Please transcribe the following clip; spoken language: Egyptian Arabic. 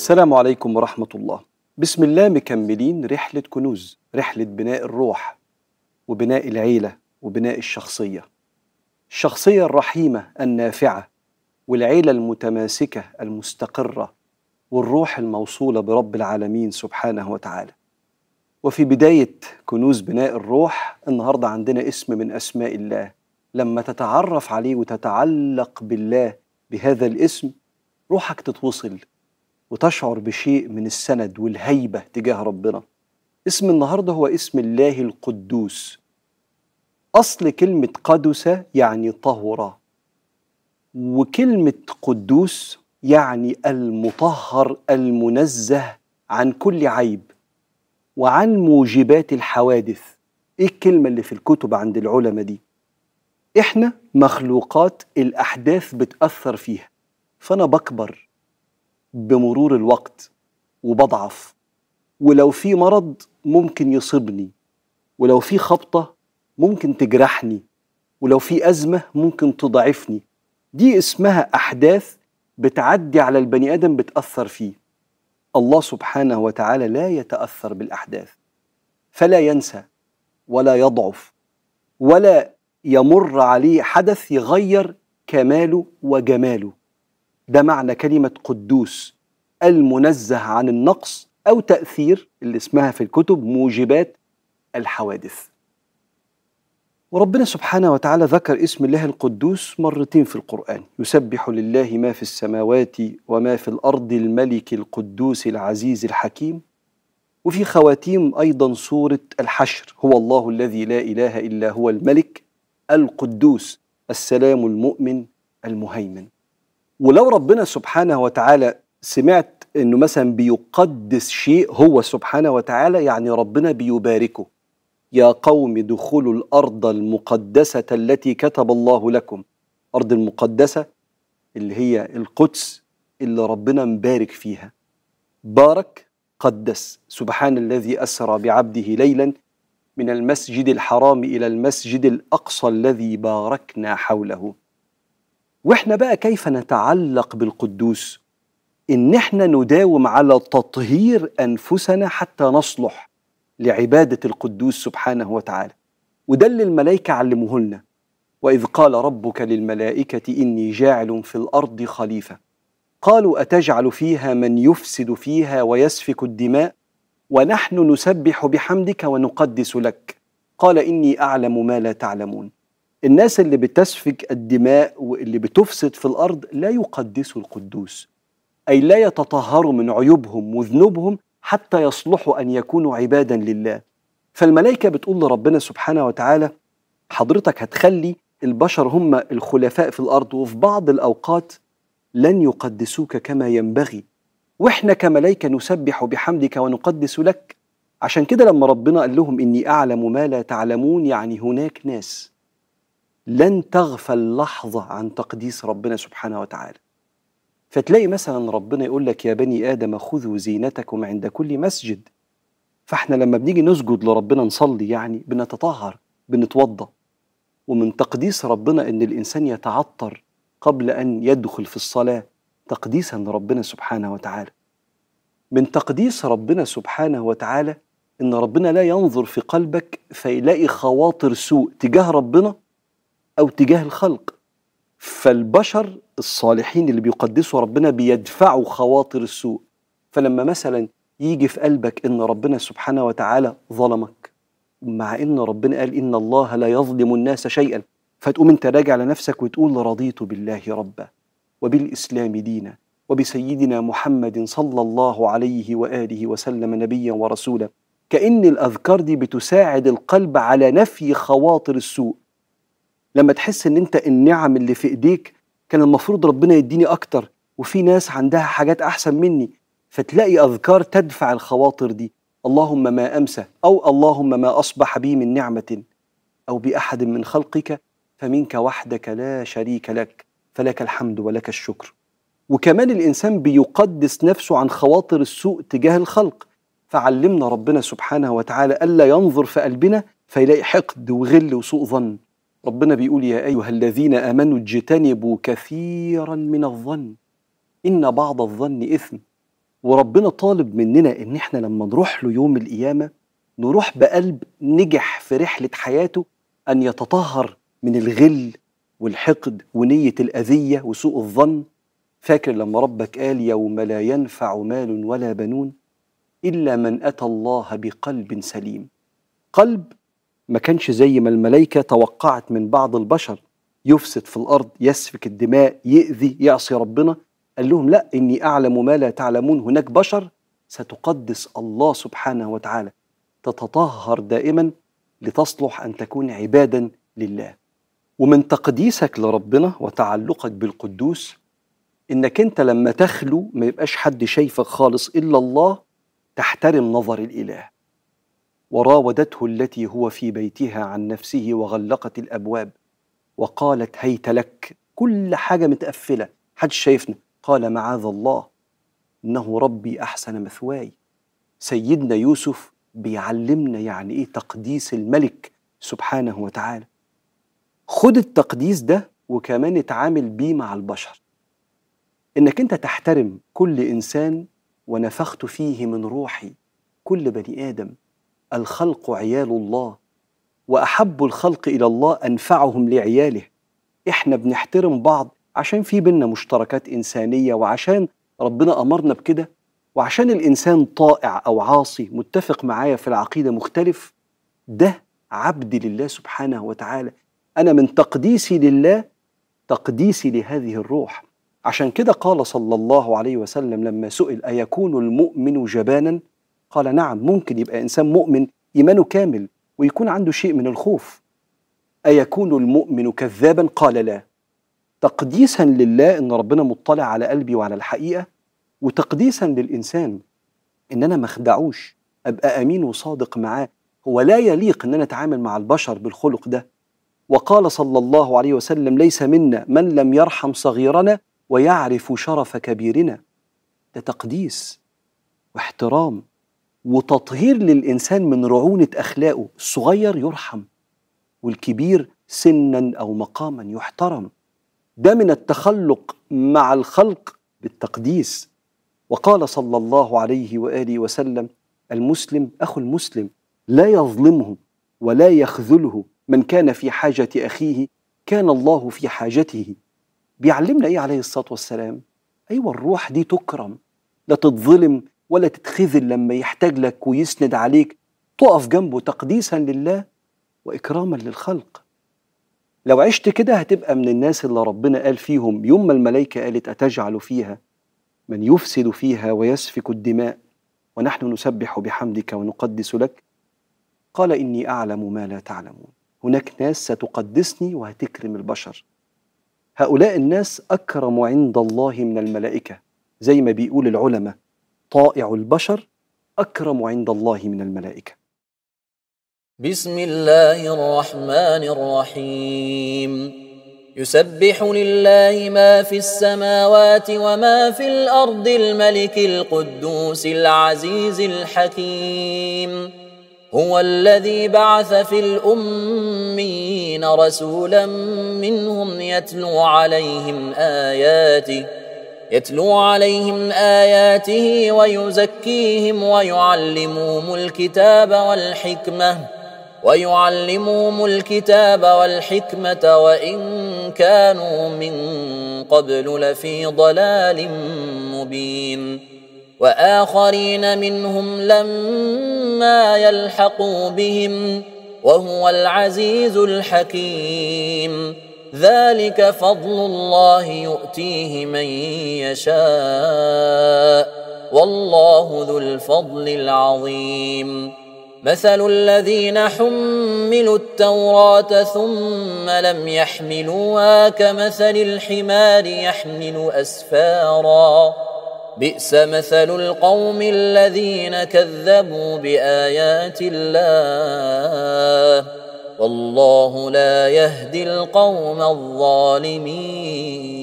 السلام عليكم ورحمة الله. بسم الله مكملين رحلة كنوز، رحلة بناء الروح وبناء العيلة وبناء الشخصية. الشخصية الرحيمة النافعة والعيلة المتماسكة المستقرة والروح الموصولة برب العالمين سبحانه وتعالى. وفي بداية كنوز بناء الروح النهاردة عندنا اسم من أسماء الله لما تتعرف عليه وتتعلق بالله بهذا الاسم روحك تتوصل وتشعر بشيء من السند والهيبة تجاه ربنا اسم النهاردة هو اسم الله القدوس أصل كلمة قدس يعني طهر وكلمة قدوس يعني المطهر المنزه عن كل عيب وعن موجبات الحوادث ايه الكلمة اللي في الكتب عند العلماء دي احنا مخلوقات الاحداث بتأثر فيها فانا بكبر بمرور الوقت وبضعف ولو في مرض ممكن يصيبني ولو في خبطة ممكن تجرحني ولو في أزمة ممكن تضعفني دي اسمها أحداث بتعدي على البني آدم بتأثر فيه الله سبحانه وتعالى لا يتأثر بالأحداث فلا ينسى ولا يضعف ولا يمر عليه حدث يغير كماله وجماله ده معنى كلمة قدوس المنزه عن النقص أو تأثير اللي اسمها في الكتب موجبات الحوادث وربنا سبحانه وتعالى ذكر اسم الله القدوس مرتين في القرآن يسبح لله ما في السماوات وما في الأرض الملك القدوس العزيز الحكيم وفي خواتيم أيضا سورة الحشر هو الله الذي لا إله إلا هو الملك القدوس السلام المؤمن المهيمن ولو ربنا سبحانه وتعالى سمعت انه مثلا بيقدس شيء هو سبحانه وتعالى يعني ربنا بيباركه يا قوم ادخلوا الارض المقدسه التي كتب الله لكم ارض المقدسه اللي هي القدس اللي ربنا مبارك فيها بارك قدس سبحان الذي اسرى بعبده ليلا من المسجد الحرام الى المسجد الاقصى الذي باركنا حوله واحنا بقى كيف نتعلق بالقدوس ان احنا نداوم على تطهير انفسنا حتى نصلح لعباده القدوس سبحانه وتعالى وده اللي الملائكه علموه لنا واذ قال ربك للملائكه اني جاعل في الارض خليفه قالوا اتجعل فيها من يفسد فيها ويسفك الدماء ونحن نسبح بحمدك ونقدس لك قال اني اعلم ما لا تعلمون الناس اللي بتسفك الدماء واللي بتفسد في الارض لا يقدسوا القدوس اي لا يتطهروا من عيوبهم وذنوبهم حتى يصلحوا ان يكونوا عبادا لله فالملائكه بتقول لربنا سبحانه وتعالى حضرتك هتخلي البشر هم الخلفاء في الارض وفي بعض الاوقات لن يقدسوك كما ينبغي واحنا كملائكه نسبح بحمدك ونقدس لك عشان كده لما ربنا قال لهم اني اعلم ما لا تعلمون يعني هناك ناس لن تغفل لحظه عن تقديس ربنا سبحانه وتعالى فتلاقي مثلا ربنا يقول لك يا بني ادم خذوا زينتكم عند كل مسجد فاحنا لما بنيجي نسجد لربنا نصلي يعني بنتطهر بنتوضا ومن تقديس ربنا ان الانسان يتعطر قبل ان يدخل في الصلاه تقديسا لربنا سبحانه وتعالى من تقديس ربنا سبحانه وتعالى ان ربنا لا ينظر في قلبك فيلاقي خواطر سوء تجاه ربنا او تجاه الخلق فالبشر الصالحين اللي بيقدسوا ربنا بيدفعوا خواطر السوء فلما مثلا يجي في قلبك ان ربنا سبحانه وتعالى ظلمك مع ان ربنا قال ان الله لا يظلم الناس شيئا فتقوم انت راجع لنفسك وتقول رضيت بالله ربا وبالاسلام دينا وبسيدنا محمد صلى الله عليه واله وسلم نبيا ورسولا كان الاذكار دي بتساعد القلب على نفي خواطر السوء لما تحس ان انت النعم اللي في ايديك كان المفروض ربنا يديني اكتر وفي ناس عندها حاجات احسن مني فتلاقي اذكار تدفع الخواطر دي اللهم ما امسى او اللهم ما اصبح بي من نعمه او باحد من خلقك فمنك وحدك لا شريك لك فلك الحمد ولك الشكر وكمان الانسان بيقدس نفسه عن خواطر السوء تجاه الخلق فعلمنا ربنا سبحانه وتعالى الا ينظر في قلبنا فيلاقي حقد وغل وسوء ظن ربنا بيقول يا ايها الذين امنوا اجتنبوا كثيرا من الظن ان بعض الظن اثم وربنا طالب مننا ان احنا لما نروح له يوم القيامه نروح بقلب نجح في رحله حياته ان يتطهر من الغل والحقد ونيه الاذيه وسوء الظن فاكر لما ربك قال يوم لا ينفع مال ولا بنون الا من اتى الله بقلب سليم قلب ما كانش زي ما الملائكه توقعت من بعض البشر يفسد في الارض يسفك الدماء يؤذي يعصي ربنا قال لهم لا اني اعلم ما لا تعلمون هناك بشر ستقدس الله سبحانه وتعالى تتطهر دائما لتصلح ان تكون عبادا لله ومن تقديسك لربنا وتعلقك بالقدوس انك انت لما تخلو ما يبقاش حد شايفك خالص الا الله تحترم نظر الاله وراودته التي هو في بيتها عن نفسه وغلقت الابواب وقالت هيت لك كل حاجه متقفله حد شايفنا قال معاذ الله انه ربي احسن مثواي سيدنا يوسف بيعلمنا يعني ايه تقديس الملك سبحانه وتعالى خد التقديس ده وكمان اتعامل بيه مع البشر انك انت تحترم كل انسان ونفخت فيه من روحي كل بني ادم الخلق عيال الله واحب الخلق الى الله انفعهم لعياله احنا بنحترم بعض عشان في بينا مشتركات انسانيه وعشان ربنا امرنا بكده وعشان الانسان طائع او عاصي متفق معايا في العقيده مختلف ده عبد لله سبحانه وتعالى انا من تقديسي لله تقديسي لهذه الروح عشان كده قال صلى الله عليه وسلم لما سئل ايكون المؤمن جبانا قال نعم ممكن يبقى انسان مؤمن ايمانه كامل ويكون عنده شيء من الخوف ايكون المؤمن كذابا قال لا تقديسا لله ان ربنا مطلع على قلبي وعلى الحقيقه وتقديسا للانسان ان انا ما اخدعوش ابقى امين وصادق معاه هو لا يليق ان انا اتعامل مع البشر بالخلق ده وقال صلى الله عليه وسلم ليس منا من لم يرحم صغيرنا ويعرف شرف كبيرنا ده تقديس واحترام وتطهير للانسان من رعونه اخلاقه الصغير يرحم والكبير سنا او مقاما يحترم ده من التخلق مع الخلق بالتقديس وقال صلى الله عليه واله وسلم المسلم اخو المسلم لا يظلمه ولا يخذله من كان في حاجه اخيه كان الله في حاجته بيعلمنا ايه عليه الصلاه والسلام ايوه الروح دي تكرم لا تتظلم ولا تتخذل لما يحتاج لك ويسند عليك تقف جنبه تقديسا لله واكراما للخلق لو عشت كده هتبقى من الناس اللي ربنا قال فيهم يوم ما الملائكه قالت اتجعل فيها من يفسد فيها ويسفك الدماء ونحن نسبح بحمدك ونقدس لك قال اني اعلم ما لا تعلمون هناك ناس ستقدسني وهتكرم البشر هؤلاء الناس اكرم عند الله من الملائكه زي ما بيقول العلماء طائع البشر اكرم عند الله من الملائكه بسم الله الرحمن الرحيم يسبح لله ما في السماوات وما في الارض الملك القدوس العزيز الحكيم هو الذي بعث في الاميين رسولا منهم يتلو عليهم اياته يتلو عليهم اياته ويزكيهم ويعلمهم الكتاب والحكمه ويعلمهم الكتاب والحكمه وان كانوا من قبل لفي ضلال مبين واخرين منهم لما يلحقوا بهم وهو العزيز الحكيم ذلك فضل الله يؤتيه من يشاء والله ذو الفضل العظيم مثل الذين حملوا التوراه ثم لم يحملوها كمثل الحمار يحمل اسفارا بئس مثل القوم الذين كذبوا بايات الله والله لا يهدي القوم الظالمين